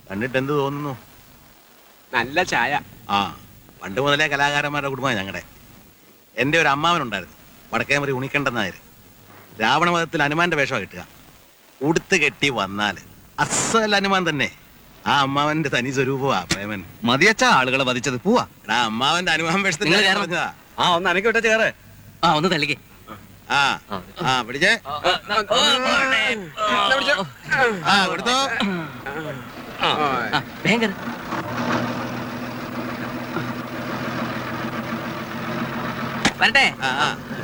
കണ്ടിട്ട് എന്ത് തോന്നുന്നു നല്ല ചായ ആ പണ്ട് മുതലേ കലാകാരന്മാരുടെ കുടുംബമാണ് ഞങ്ങളുടെ എൻ്റെ ഒരു അമ്മാവനുണ്ടായിരുന്നു വടക്കേമറി ഉണിക്കണ്ടൻ നായർ രാവണവധത്തിൽ ഹനുമാന്റെ വേഷമാണ് കിട്ടുക ഉടുത്ത് കെട്ടി വന്നാല് അസൽ ഹനുമാൻ തന്നെ ആ അമ്മാവന്റെ തനി സ്വരൂപമാ പ്രേമൻ മതിയച്ച ആളുകളെ വധിച്ചത് പോവാ എടാ അമ്മാവന്റെ ഹനുമാൻ വേഷത്തിൽ നിങ്ങൾ ഞാൻ കേറണം. പറഞ്ഞതാ ആ ഒന്ന് അനക്കി വിട്ട ചേറ് ആ ഒന്ന് തള്ളിക്കേ ആ ആ പിടിച്ചേ ആ കൊടുത്തോ ഭയങ്കര വരട്ടെ ആ ആ